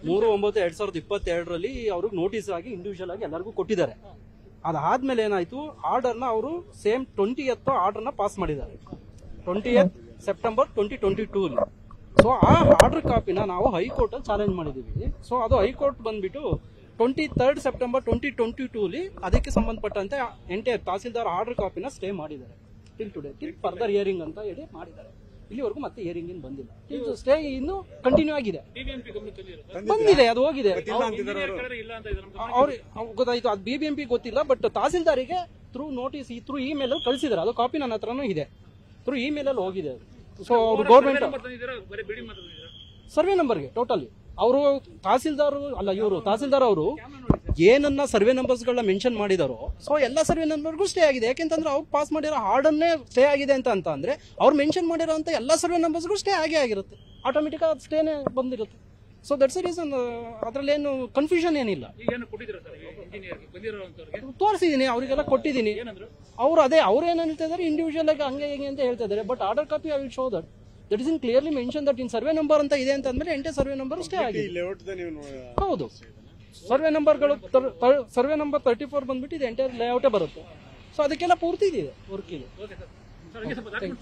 ಮೂರು ಒಂಬತ್ತು ಎರಡ್ ಸಾವಿರದ ಇಪ್ಪತ್ತೆರಡರಲ್ಲಿ ಅವ್ರಿಗೆ ನೋಟಿಸ್ ಆಗಿ ಇಂಡಿವಿಜುವಲ್ ಆಗಿ ಎಲ್ಲರಿಗೂ ಕೊಟ್ಟಿದ್ದಾರೆ ಅದಾದ್ಮೇಲೆ ಏನಾಯ್ತು ಆರ್ಡರ್ನ ಅವರು ಸೇಮ್ ಟ್ವೆಂಟಿ ಎತ್ ಆರ್ಡರ್ನ ಪಾಸ್ ಮಾಡಿದ್ದಾರೆ twenty September twenty twenty two so ಆ ಆರ್ಡರ್ ಕಾಪಿನ ನಾವು ಹೈಕೋರ್ಟ್ ಅಲ್ಲಿ ಚಾಲೆಂಜ್ ಮಾಡಿದೀವಿ ಸೊ ಅದು ಹೈಕೋರ್ಟ್ ಬಂದ್ಬಿಟ್ಟು twenty third September twenty twenty ಟೂಲಿ ಅದಕ್ಕೆ ಸಂಬಂಧಪಟ್ಟಂತೆ ಎಂಟೆ ತಹಸೀಲ್ದಾರ್ ಆರ್ಡರ್ ಕಾಪಿನ ಸ್ಟೇ ಮಾಡಿದ್ದಾರೆ till today till further hearing ಅಂತ ಹೇಳಿ ಮಾಡಿದ್ದಾರೆ ಇಲ್ಲಿವರೆಗೂ ಮತ್ತೆ ಹಿಯರಿಂಗ್ ಏನು ಬಂದಿಲ್ಲ ಇದು ಸ್ಟೇ ಇನ್ನು ಕಂಟಿನ್ಯೂ ಆಗಿದೆ ಟಿವಿಎಂಪಿ ಗಮನದಲ್ಲಿ ಇರುತ್ತೆ ಬಂದಿದೆ ಅದು ಹೋಗಿದೆ ಇಂಜಿನಿಯರ್ ಕೇಳಿದ್ರೆ ಇಲ್ಲ ಅಂತ ಇದ್ದಾರೆ ನಮ್ಮ ಅವ್ರಿಗೆ ಅವ್ರಿಗೆ ಗೊತ್ತಾಯ್ತು ಅದು ಬಿ ಬಿ ಎಂ ಪಿ ಗೊತ್ತಿಲ್ಲ ಬಟ್ ತಹಸೀಲ್ದಾರಿಗೆ ಥ್ರೂ ನೋಟಿಸ್ ಥ್ರೂ ಇಮೇಲ್ ಅಲ್ಲಿ ಕಳಿಸಿದ್ದಾರೆ ಅದು ಕಾಪಿ ನನ್ನ ಹತ್ರನೂ ಇದೆ ಥ್ರೂ ಇಮೇಲ್ ಅಲ್ಲಿ ಹೋಗಿದೆ ಸೊ ಅವ್ರು ಗೌರ್ಮೆಂಟ್ ನಂಬರ್ ತಂದಿದ್ದೀರಾ ಬರೀ ಬಿಲ್ಡಿಂಗ್ ಮಾತ್ರ ತಂದಿದ್ದೀರಾ ಸರ್ವೆ ನಂಬರ್ಗೆ ಟೋಟಲಿ ಅವರು ತಹಸೀಲ್ದಾರ್ ಅಲ್ಲ ಇವರು ತಹಸೀಲ್ದಾರ್ ಅವರು ಏನನ್ನ ಸರ್ವೆ ನಂಬರ್ಸ್ಗಳನ್ನ ಮೆನ್ಷನ್ ಮಾಡಿದಾರೋ ಸೊ ಎಲ್ಲ ಸರ್ವೆ ನಂಬರ್ಗೂ ಸ್ಟೇ ಆಗಿದೆ ಯಾಕೆಂತಂದ್ರೆ ಅವ್ರು ಪಾಸ್ ಮಾಡಿರೋ ಹಾರ್ಡನ್ನೇ ಸ್ಟೇ ಆಗಿದೆ ಅಂತ ಅಂತ ಅಂದ್ರೆ ಅವ್ರು ಮೆನ್ಷನ್ ಮಾಡಿರೋ ಅಂತ ಎಲ್ಲ ಸರ್ವೆ ನಂಬರ್ಸ್ಗೂ ಸ್ಟೇ ಆಗೇ ಆಗಿರುತ್ತೆ ಆಟೋಮೆಟಿಕ್ ಅದು ಸ್ಟೇನೇ ಬಂದಿರುತ್ತೆ ಸೊ ದಟ್ಸ್ ರೀಸನ್ ಅದ್ರಲ್ಲೇನು ಕನ್ಫ್ಯೂಷನ್ ಏನಿಲ್ಲ ಈಗ ಏನು ಕೊಟ್ಟಿದ್ದೀರಾ ಸರ್ ಇಂಜಿನಿಯರ್ಗೆ ಬಂದಿರೋಂಥವ್ರಿಗೆ ತೋರಿಸಿದ್ದೀನಿ ಅವರಿಗೆಲ್ಲ ಕೊಟ್ಟಿದ್ದೀನಿ ಏನಂದ್ರು ಅವ್ರು ಅದೇ ಅವ್ರು ಏನು ಹೇಳ್ತಾ ಇದ್ದಾರೆ ಇಂಡಿವಿಜುವಲ್ ಆಗಿ ಹಂಗೆ ಹಿಂಗೆ ಅಂತ ಹೇಳ್ತಾ ಇದ್ದಾರೆ but order copy I will show that that is in clearly mention that in survey number ಅಂತ ಇದೆ ಅಂತ ಅಂದ್ಮೇಲೆ ಎಂಟೇ ಸರ್ವೆ ನಂಬರ್ ಸ್ಟೇ ಆಗಿದೆ ಲೇಔಟ್ ನೀವು ನೋ- ಹೌದು ಸರ್ವೆ ನಂಬರ್ಗಳು ಸರ್ವೆ ನಂಬರ್ ತರ್ಟಿ ಫೋರ್ ಬಂದ್ಬಿಟ್ಟು ಇದು ಎಂಟೈರ್ ಲೇಔಟೇ ಬರುತ್ತೆ ಸೊ ಅದಕ್ಕೆಲ್ಲ ಪೂರ್ತಿ ಇದೆ ವರ್ಕ್ ಇದೆ ಓಕೆ ಸರ್ ಸರ್ ಹಂಗೆ ಸ್ವಲ್ಪ ಡಾಕ್ಯುಮೆಂಟ್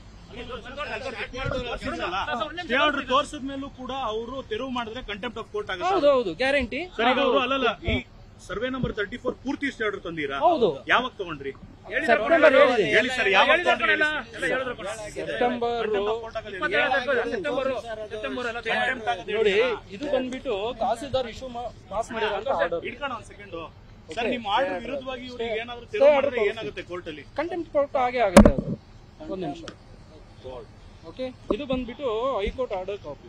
ಸ್ಟೇ ಆರ್ಡರ್ ತೋರಿಸಿದ ಮೇಲೂ ಕೂಡ ಅವರು ತೆರವು ಮಾಡಿದ್ರೆ ಕಂಟೆಂಪ್ಟ್ ಆಫ್ ಕೋರ್ಟ್ ಆಗುತ್ತೆ ಹೌದು ಹೌದು ಗ್ಯಾರಂಟಿ ಸರ್ ಈಗ ಅವರು ಅಲ್ಲಲ್ಲ ಈ ಸರ್ವೆ ನಂಬರ್ ತರ್ಟಿ ಫೋರ್ ಪೂರ್ತಿ ಸ್ಟೇ ಆರ್ಡರ್ ತಂದೀರಾ ಹೌದು ಯಾವಾಗ ತಗೊಂಡ್ರಿ ಸೆಪ್ಟೆಂಬರ್ ಹೇಳಿದೆ ಹೇಳಿ ಸರ್ ಯಾವಾಗ ತಗೊಂಡ್ರಿ ಎಲ್ಲ ಹೇಳಿದ್ರು ಕಣ. ಸೆಪ್ಟೆಂಬರ್ ಸೆಪ್ಟೆಂಬರ್ ಸೆಪ್ಟೆಂಬರ್ ಎಲ್ಲ ತಗೊಂಡು ನೋಡಿ ಇದು ಬಂದ್ಬಿಟ್ಟು ತಹಸೀಲ್ದಾರ್ ಇಶ್ಯೂ ಪಾಸ್ ಮಾಡಿರೋ ಆರ್ಡರ್ ಇಟ್ಕೋಣ ಒಂದ್ ಸೆಕೆಂಡ್ ಸರ್ ನಿಮ್ಮ ಆರ್ಡರ್ ವಿರುದ್ಧವಾಗಿ ಇವ್ರಿಗೆ ಏನಾದ್ರು ತೆರವು ಮಾಡಿದ್ರೆ ಏನಾಗುತ್ತೆ ಕೋರ್ಟ್ ಅಲ್ಲಿ ಕಂಟೆಂಪ್ಟ್ ಕೋರ್ಟ್ ಹಾಗೆ ಆಗುತ್ತೆ ಅದು ಒಂದು ನಿಮಿಷ ಓಕೆ ಇದು ಬಂದ್ಬಿಟ್ಟು ಹೈಕೋರ್ಟ್ ಆರ್ಡರ್ ಕಾಪಿ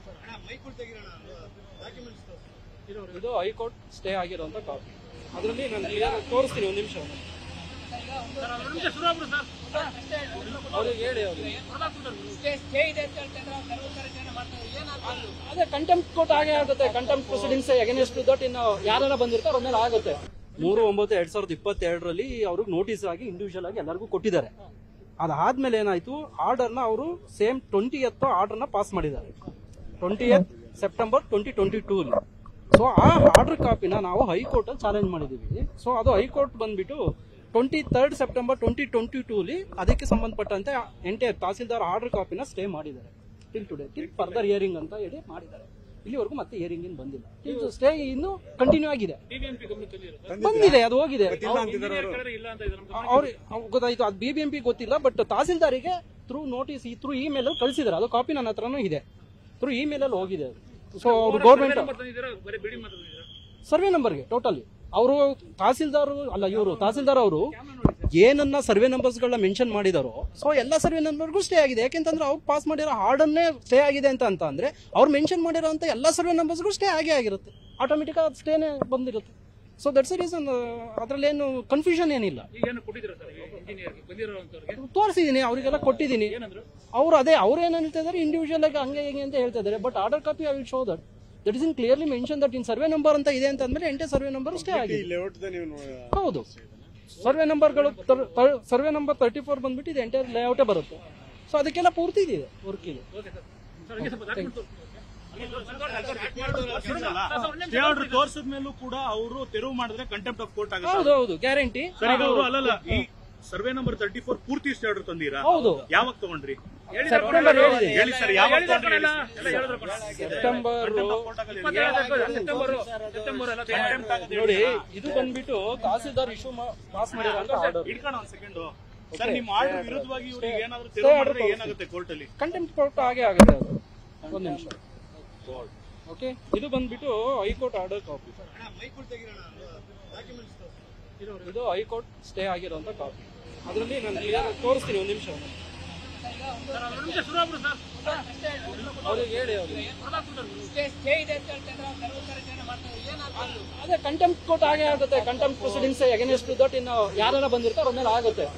ಇದು ಹೈಕೋರ್ಟ್ ಸ್ಟೇ ಆಗಿರುವಂತ ಕಾಪಿ ಅದರಲ್ಲಿ ನಾನು clear ಆಗಿ ತೋರಿಸ್ತೀನಿ ಒಂದು ನಿಮಿಷ ಸರ್ ಒಂದು ನಿಮಿಷ ಶುರು ಆಗ್ಬಿಡು ಸರ್ ಅವ್ರಿಗೆ ಹೇಳಿ ಅವ್ರಿಗೆ ಸ್ಟೇ ಇದೆ ಅಂತ ಹೇಳ್ತಾರೆ ಸರ್ವಕಾರ್ಯನ ಮಾಡ್ತಾರೆ ಏನಾಗ್ತದೆ ಅದೇ ಕಂಟೆಂಪ್ಟ್ ಕೋರ್ಟ್ ಹಾಗೆ ಆಗುತ್ತೆ ಕಂಟೆಂಪ್ಟ್ ಪ್ರೊಸೀಡಿಂಗ್ಸ್ ಎಗೇನೆಸ್ಟ್ ದಟ್ ಇನ್ನು ಯಾರೆಲ್ಲ ಬಂದಿರ್ತಾರೆ ಅವ್ರ ಮೇಲೆ ಆಗುತ್ತೆ ಮೂರು ಒಂಬತ್ತು ಎರಡ್ ಸಾವಿರದ ಇಪ್ಪತ್ತೆರಡರಲ್ಲಿ ಅವ್ರಿಗೆ ನೋಟಿಸ್ ಆಗಿ ಇಂಡಿವಿಜುವಲ್ ಆಗಿ ಎಲ್ಲರಿಗೂ ಕೊಟ್ಟಿದ್ದಾರೆ ಅದಾದ್ಮೇಲೆ ಏನಾಯ್ತು ಆರ್ಡರ್ನ ಅವರು ಸೇಮ್ ಟ್ವೆಂಟಿ ಎತ್ ಆರ್ಡರ್ನ ಪಾಸ್ ಮಾಡಿದ್ದಾರೆ twenty September twenty twenty two so ಆ ಆರ್ಡರ್ ಕಾಪಿನ ನಾವು ಹೈಕೋರ್ಟ್ ಅಲ್ಲಿ ಚಾಲೆಂಜ್ ಮಾಡಿದೀವಿ ಸೊ ಅದು ಹೈಕೋರ್ಟ್ ಬಂದ್ಬಿಟ್ಟು twenty third September twenty twenty ಟೂಲಿ ಅದಕ್ಕೆ ಸಂಬಂಧಪಟ್ಟಂತೆ ಎಂಟೇ ತಹಸೀಲ್ದಾರ್ ಆರ್ಡರ್ ಕಾಪಿನ ಸ್ಟೇ ಮಾಡಿದ್ದಾರೆ till today till further hearing ಅಂತ ಹೇಳಿ ಮಾಡಿದ್ದಾರೆ ಇಲ್ಲಿವರೆಗೂ ಮತ್ತೆ ಹಿಯರಿಂಗ್ ಏನು ಬಂದಿಲ್ಲ ಇದು ಸ್ಟೇ ಇನ್ನು ಕಂಟಿನ್ಯೂ ಆಗಿದೆ ಟಿವಿಎಂಪಿ ಗಮನದಲ್ಲಿ ಇರುತ್ತೆ ಬಂದಿದೆ ಅದು ಹೋಗಿದೆ ಇಂಜಿನಿಯರ್ ಕೇಳಿದ್ರೆ ಇಲ್ಲ ಅಂತ ಇದ್ದಾರೆ ನಮ್ಮ ಅವ್ರಿಗೆ ಅವ್ರಿಗೆ ಗೊತ್ತಾಯ್ತು ಅದು ಬಿ ಬಿ ಎಂ ಪಿ ಗೊತ್ತಿಲ್ಲ ಬಟ್ ತಹಸೀಲ್ದಾರಿಗೆ ಥ್ರೂ ನೋಟಿಸ್ ಥ್ರೂ ಇಮೇಲ್ ಅಲ್ಲಿ ಕಳಿಸಿದ್ದಾರೆ ಅದು ಕಾಪಿ ನನ್ನ ಹತ್ರನೂ ಇದೆ ಥ್ರೂ ಇಮೇಲ್ ಅಲ್ಲಿ ಹೋಗಿದೆ ಸೊ ಅವ್ರು ಗೌರ್ಮೆಂಟ್ ನಂಬರ್ ತಂದಿದ್ದೀರಾ ಬರೀ ಬಿಲ್ಡಿಂಗ್ ಮಾತ್ರ ತಂದಿದ್ದೀರಾ ಸರ್ವೆ ನಂಬರ್ಗೆ ಟೋಟಲಿ ಅವರು ತಹಸೀಲ್ದಾರ್ ಅಲ್ಲ ಇವರು ತಹಸೀಲ್ದಾರ್ ಅವರು ಏನನ್ನ ಸರ್ವೆ ನಂಬರ್ಸ್ಗಳನ್ನ ಮೆನ್ಷನ್ ಮಾಡಿದಾರೋ ಸೊ ಎಲ್ಲ ಸರ್ವೆ ನಂಬರ್ಗೂ ಸ್ಟೇ ಆಗಿದೆ ಯಾಕೆಂತಂದ್ರೆ ಅವ್ರು ಪಾಸ್ ಮಾಡಿರೋ ಹಾರ್ಡನ್ನೇ ಸ್ಟೇ ಆಗಿದೆ ಅಂತ ಅಂತ ಅಂದ್ರೆ ಅವ್ರು ಮೆನ್ಷನ್ ಮಾಡಿರೋ ಅಂತ ಎಲ್ಲ ಸರ್ವೆ ನಂಬರ್ಸ್ಗೂ ಸ್ಟೇ ಆಗೇ ಆಗಿರುತ್ತೆ ಆಟೋಮೆಟಿಕ್ ಅದು ಸ್ಟೇನೇ ಬಂದಿರುತ್ತೆ ಸೊ ದಟ್ಸ್ ರೀಸನ್ ಅದರಲ್ಲೇನು ಕನ್ಫ್ಯೂಷನ್ ಏನಿಲ್ಲ ಈಗ ಏನು ಕೊಟ್ಟಿದ್ದೀರಾ ಸರ್ ಇಂಜಿನಿಯರ್ಗೆ ಬಂದಿರೋಂಥವ್ರಿಗೆ ತೋರಿಸಿದ್ದೀನಿ ಅವರಿಗೆಲ್ಲ ಕೊಟ್ಟಿದ್ದೀನಿ ಏನಂದ್ರು ಅವ್ರು ಅದೇ ಅವ್ರು ಏನು ಹೇಳ್ತಾ ಇದ್ದಾರೆ ಇಂಡಿವಿಜುವಲ್ ಆಗಿ ಹಂಗೆ ಹಿಂಗೆ ಅಂತ ಹೇಳ್ತಾ ಇದ್ದಾರೆ but order copy I will show that that is in clearly mention that in survey number ಅಂತ ಇದೆ ಅಂತ ಅಂದ್ಮೇಲೆ ಎಂಟೇ ಸರ್ವೆ ನಂಬರ್ ಸ್ಟೇ ಆಗಿದೆ ಲೇಔಟ್ ನೀವು ನೋ- ಹೌದು ಸರ್ವೆ ನಂಬರ್ಗಳು ಸರ್ವೆ ನಂಬರ್ ತರ್ಟಿ ಫೋರ್ ಬಂದ್ಬಿಟ್ಟು ಇದು ಎಂಟೈರ್ ಲೇಔಟೇ ಬರುತ್ತೆ ಸೊ ಅದಕ್ಕೆಲ್ಲ ಪೂರ್ತಿ ಇದೆ ವರ್ಕ್ ಇದೆ ಓಕೆ ಸರ್ ಸರ್ ಹಂಗೆ ಸ್ವಲ್ಪ ಡಾಕ್ಯುಮೆಂಟ್ ಸ್ಟೇ ಆರ್ಡರ್ ತೋರಿಸಿದ ಮೇಲೂ ಕೂಡ ಅವರು ತೆರವು ಮಾಡಿದ್ರೆ ಕಂಟೆಂಪ್ಟ್ ಆಫ್ ಕೋರ್ಟ್ ಆಗುತ್ತೆ ಹೌದು ಹೌದು ಗ್ಯಾರಂಟಿ ಸರ್ ಈಗ ಅವರು ಅಲ್ಲಲ್ಲ ಈ ಸರ್ವೆ ನಂಬರ್ ತರ್ಟಿ ಫೋರ್ ಪೂರ್ತಿ ಸ್ಟೇ ಆರ್ಡರ್ ತಂದೀರಾ ಹೌದು ಯಾವಾಗ ತಗೊಂಡ್ರಿ ಸೆಪ್ಟೆಂಬರ್ ಹೇಳಿದೆ ಹೇಳಿ ಸರ್ ಯಾವಾಗ ತಗೊಂಡ್ರಿ ಎಲ್ಲ ಎಲ್ಲ ಹೇಳಿದ್ರು ಕಣ. ಸೆಪ್ಟೆಂಬರ್ ಸೆಪ್ಟೆಂಬರ್ ಸೆಪ್ಟೆಂಬರ್ ಎಲ್ಲ ತಗೊಂಡು ನೋಡಿ ಇದು ಬಂದ್ಬಿಟ್ಟು ತಹಸೀಲ್ದಾರ್ ಇಶ್ಯೂ ಪಾಸ್ ಮಾಡಿರೋ ಆರ್ಡರ್ ಇಟ್ಕೋಣ ಒಂದ್ ಸೆಕೆಂಡ್ ಸರ್ ನಿಮ್ಮ ಆರ್ಡರ್ ವಿರುದ್ಧವಾಗಿ ಇವ್ರಿಗೆ ಏನಾದ್ರು ತೆರವು ಮಾಡಿದ್ರೆ ಏನಾಗುತ್ತೆ ಕೋರ್ಟ್ ಅಲ್ಲಿ ಕಂಟೆಂಪ್ಟ್ ಕೋರ್ಟ್ ಹಾಗೆ ಆಗುತ್ತೆ ಅದು ಒಂದು ನಿಮಿಷ ಓಕೆ ಇದು ಬಂದ್ಬಿಟ್ಟು ಹೈಕೋರ್ಟ್ ಆರ್ಡರ್ ಕಾಪಿ ಇದು ಹೈಕೋರ್ಟ್ ಸ್ಟೇ ಆಗಿರುವಂತ ಕಾಪಿ ಅದರಲ್ಲಿ ನಾನು clear ಆಗಿ ತೋರಿಸ್ತೀನಿ ಒಂದು ನಿಮಿಷ ಸರ್ ಒಂದು ನಿಮಿಷ ಶುರು ಆಗ್ಬಿಡು ಸರ್ ಅವ್ರಿಗೆ ಹೇಳಿ ಅವ್ರಿಗೆ ಸ್ಟೇ ಸ್ಟೇ ಇದೆ ಅಂತ ಹೇಳ್ತಾರೆ ಸರ್ವಕಾರ್ಯನ ಮಾಡ್ತಾರೆ ಏನಾಗ್ತದೆ ಅದೇ ಕಂಟೆಂಪ್ಟ್ ಕೋರ್ಟ್ ಹಾಗೆ ಆಗುತ್ತೆ ಕಂಟೆಂಪ್ಟ್ ಪ್ರೊಸೀಡಿಂಗ್ಸ್ ಎಗೇನೆಸ್ಟ್ ದಟ್ ಇನ್ನು ಯಾರೆಲ್ಲ ಬಂದಿರ್ತಾರೆ ಅವ್ರ ಮೇಲೆ ಆಗುತ್ತೆ